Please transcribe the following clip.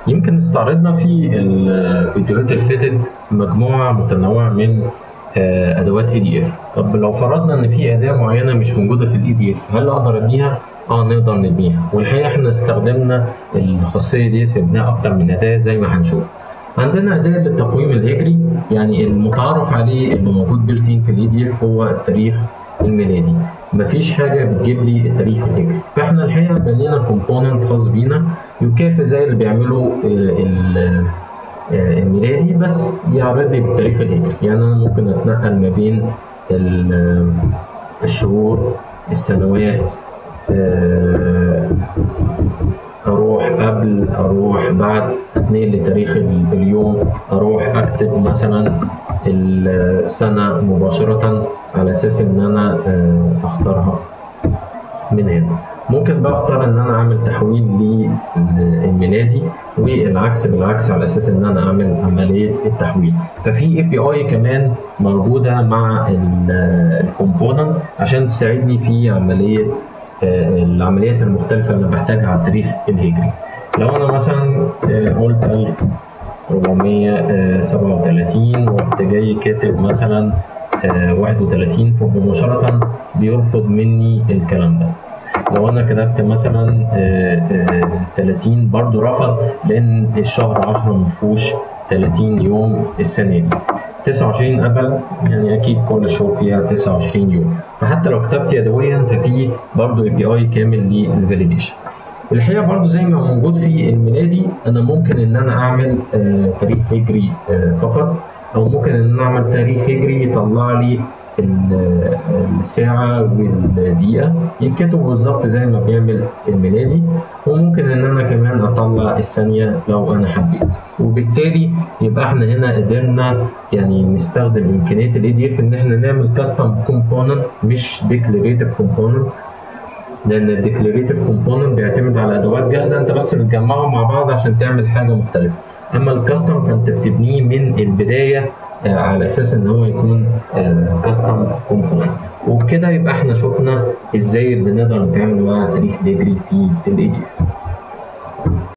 يمكن استعرضنا في الفيديوهات اللي فاتت مجموعه متنوعه من آه، ادوات اي دي اف طب لو فرضنا ان في اداه معينه مش موجوده في الاي دي اف هل اقدر ابنيها اه نقدر نبنيها والحقيقه احنا استخدمنا الخاصيه دي في بناء اكتر من اداه زي ما هنشوف عندنا اداه للتقويم الهجري يعني المتعارف عليه اللي موجود بيلتين في الاي دي اف هو التاريخ الميلادي مفيش حاجه بتجيب لي التاريخ الهجري فاحنا الحقيقه بنينا كومبوننت خاص بينا يكافئ زي اللي بيعملوا الميلادي بس يعرض لي بالتاريخ الهجري يعني انا ممكن اتنقل ما بين الشهور السنوات اروح قبل اروح بعد اتنقل لتاريخ اليوم اروح اكتب مثلا السنه مباشره على اساس ان انا اختارها من هنا ممكن بقى اختار ان انا اعمل تحويل للميلادي والعكس بالعكس على اساس ان انا اعمل عمليه التحويل ففي اي بي اي كمان موجوده مع الكومبوننت عشان تساعدني في عمليه العمليات المختلفه اللي بحتاجها على التاريخ الهجري لو انا مثلا قلت 1437 ورحت جاي كاتب مثلا 31 فمباشره بيرفض مني الكلام ده لو انا كتبت مثلا 30 برضو رفض لان الشهر 10 مفهوش 30 يوم السنه دي 29 قبل يعني اكيد كل شهور فيها 29 يوم فحتى لو كتبت يدويا ففي برضو اي بي اي كامل للفاليديشن الحقيقه برضو زي ما موجود في الميلادي انا ممكن ان انا اعمل تاريخ هجري فقط او ممكن ان انا اعمل تاريخ هجري يطلع لي الساعة والدقيقة يتكتبوا بالظبط زي ما بيعمل الميلادي وممكن ان انا كمان اطلع الثانية لو انا حبيت وبالتالي يبقى احنا هنا قدرنا يعني نستخدم امكانية الاي دي اف ان احنا نعمل كاستم كومبوننت مش ديكلاريتيف كومبوننت لان الديكلاريتيف كومبوننت بيعتمد على ادوات جاهزه انت بس بتجمعهم مع بعض عشان تعمل حاجه مختلفه اما الكاستم فانت بتبنيه من البدايه على اساس ان هو يكون كاستم كومبوننت وبكده يبقى احنا شفنا ازاي بنقدر نتعامل مع تاريخ الهجري في الاي دي